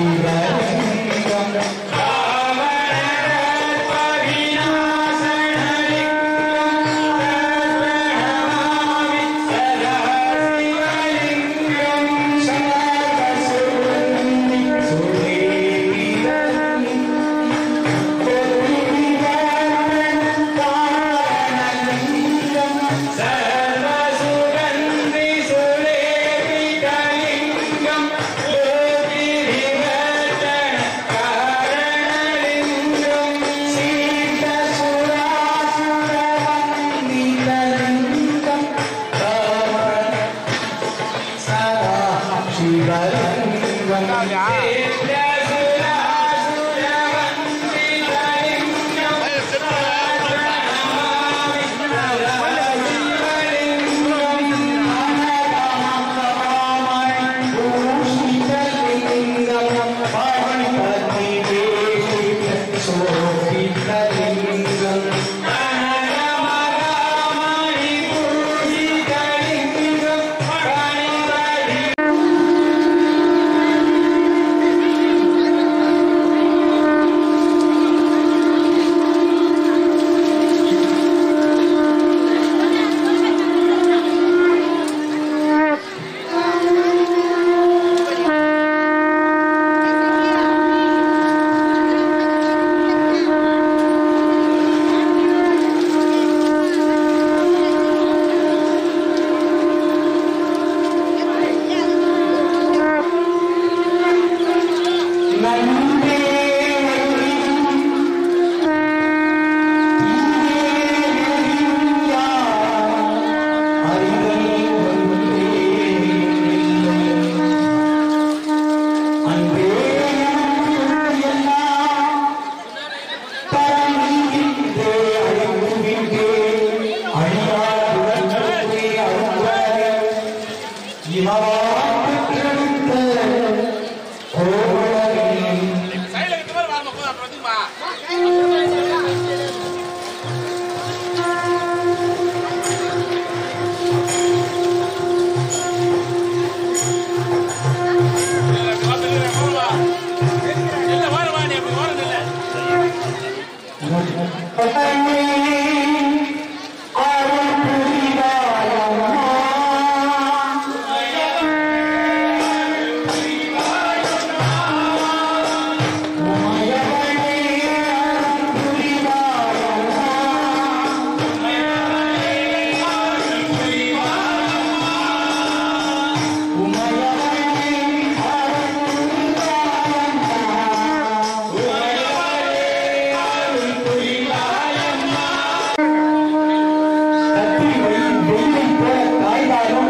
கத்திரி வெயில் வெயிலை போல காய்ந்தாலும்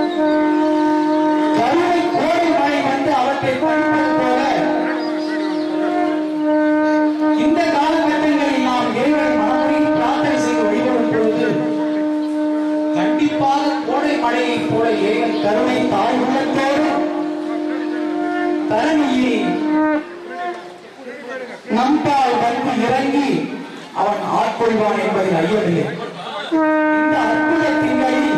கருணை கோடை மழை வந்து அவற்றை பறிப்பது போல இந்த காலகட்டங்களில் நாம் இறைவனை மனமுறையில் பிரார்த்தனை செய்து வழிபடும் பொழுது கண்டிப்பாக கோடை மழையைப் போல இறைவன் கருணை தாழ்வுணத்தோடு தரணியில் நம்பால் வந்து இறங்கி அவன் ஆட்கொள்வான் என்பதில் ஐயமில்லை இந்த அற்புத திங்களில்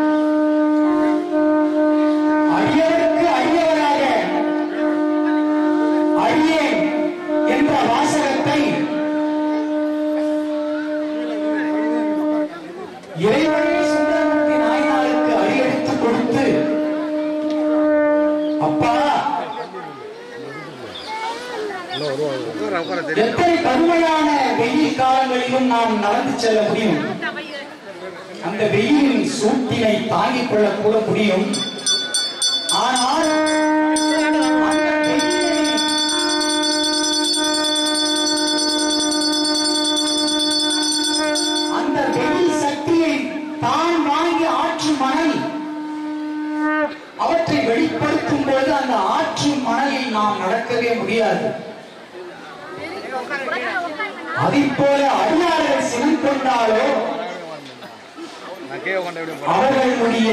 அடியவருக்கு அடியவராக அடியேன் என்ற வாசகத்தை இறைவனை சுந்தரமூர்த்தி நாயனாருக்கு அடியெடுத்து கொடுத்து அப்பா எத்தனை கடுமையான வெயில் காலங்களிலும் நாம் நடந்து செல்ல முடியும் அந்த வெயிலின் சூட்டினை தாங்கிக் கொள்ள கூட முடியும் ஆனால் அந்த வெயிலை அந்த வெயில் சக்தியை தான் வாங்கி ஆற்று மணல் அவற்றை வெளிப்படுத்தும் பொழுது அந்த ஆற்று மணலில் நாம் நடக்கவே முடியாது அதைப் போல அடியார்கள் சினம் கொண்டாலோ அவர்களுடைய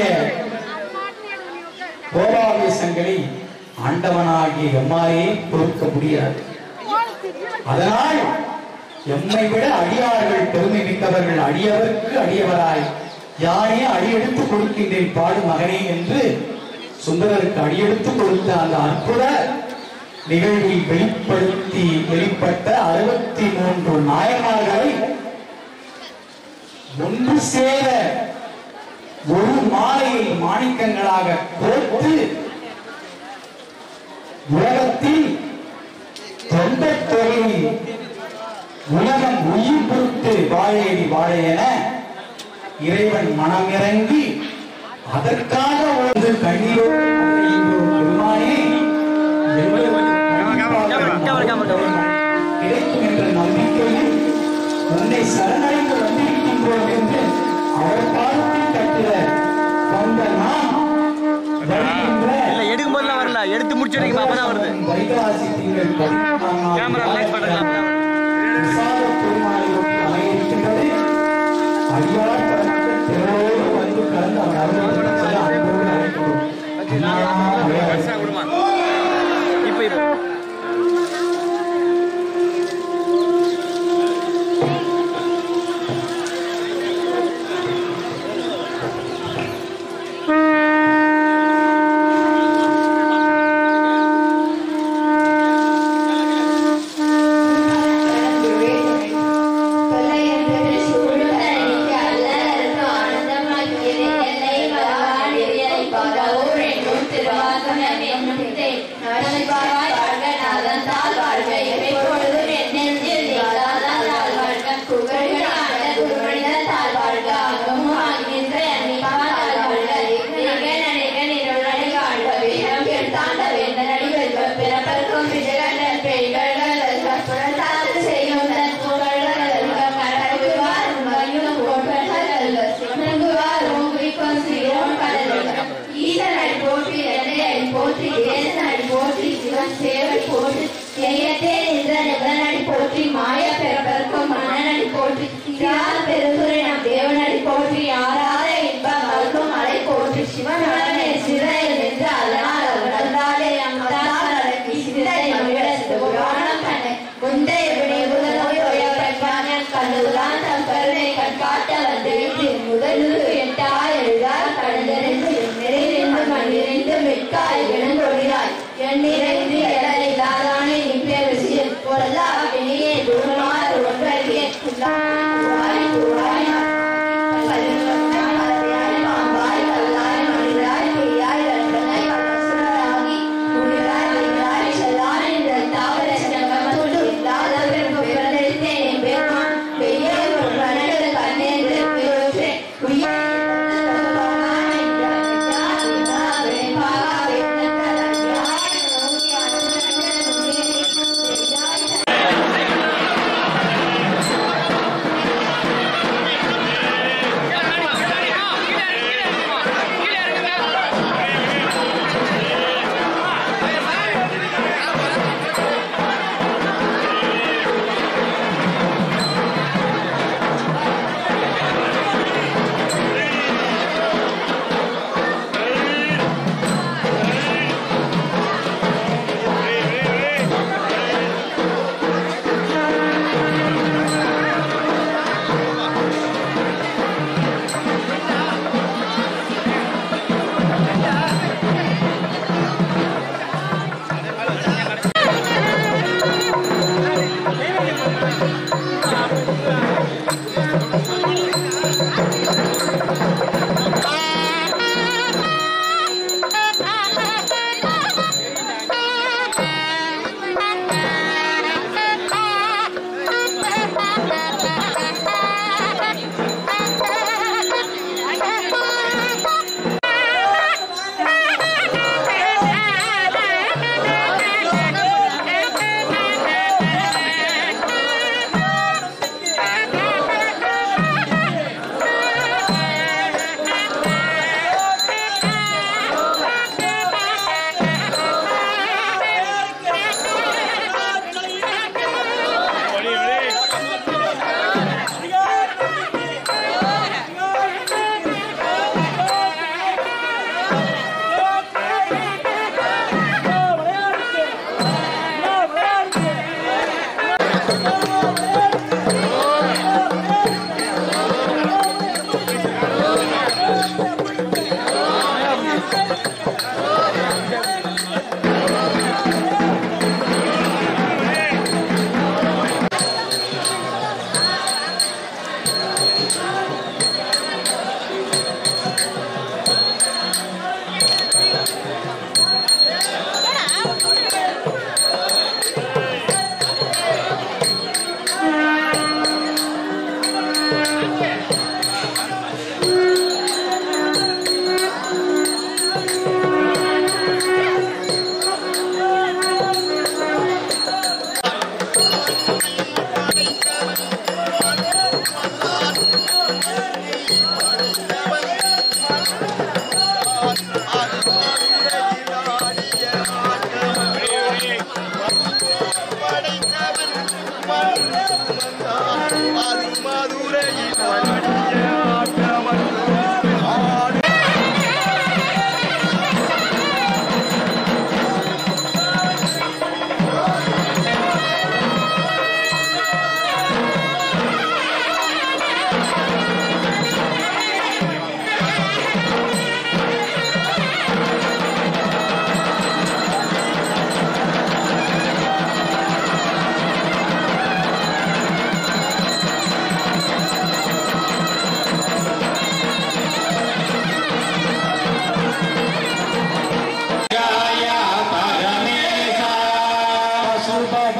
கோபாவேசங்களை ஆண்டவனாகிய எம்மாயே பொறுக்க முடியாது அதனால் எம்மை விட அடியார்கள் பெருமை மிக்கவர்கள் அடியவருக்கு அடியவராய் யாரே அடியெடுத்து கொடுக்கின்றேன் பாடு மகனே என்று சுந்தரருக்கு அடியெடுத்து கொடுத்த அந்த அற்புத நிகழ்வில் வெளிப்படுத்தி வெளிப்பட்ட அறுபத்தி மூன்று நாயன்மார்களை ஒன்று சேர ஒரு மாலையில் மாணிக்கங்களாக கோர்த்து உலகத்தில் தொண்டத் தொகையில் உலகம் உயிர் பொறுத்து வாழையடி வாழை என இறைவன் மனம் இறங்கி அதற்காக ஒரு கண்ணீரோடு அலைகின்றோம் பெருமானே கிடைக்கும் என்ற நம்பிக்கையில் உன்னை சரணடைந்து வந்திருக்கின்றோம் என்று அவர் பாதத்தில் கட்டுற வந்த நாம் வருகின்ற இல்ல எடுக்கும் போதெல்லாம் வரல எடுத்து முடிச்சிருக்கீங்க அப்பதான் வருது வைகாசி திங்கள் பதினான்காம் கேமரா லைட் பண்ணலாம் விசால பெருமாளை ஒட்டி அமையிருக்கின்றது. அடியார் தனக்கு திரளோடு வந்து கலந்து அவர் அருள் செல்ல அன்போடு அழைக்கிறோம். அடியார் விடுமா இப்ப இப்ப ஆ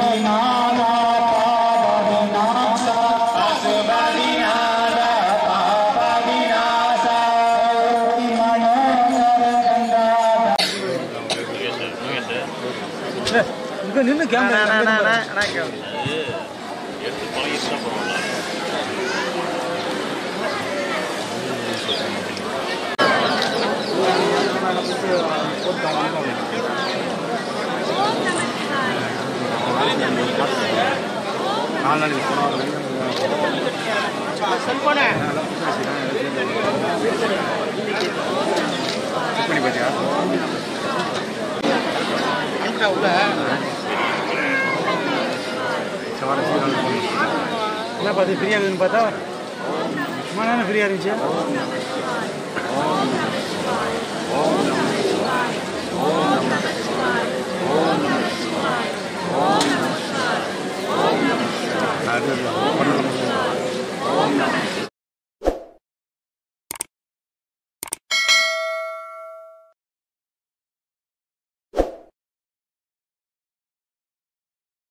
பசுபதிநாதா பாபவிநாசா பசுபதிநாதா பாபவிநாசா மனோகர கங்காதர இங்க நின்னு கேமரா என்ன பார்த்து ஃப்ரீயாக இருக்குதுன்னு பார்த்தா சும்மா தானே ஃப்ரீயாக இருந்துச்சு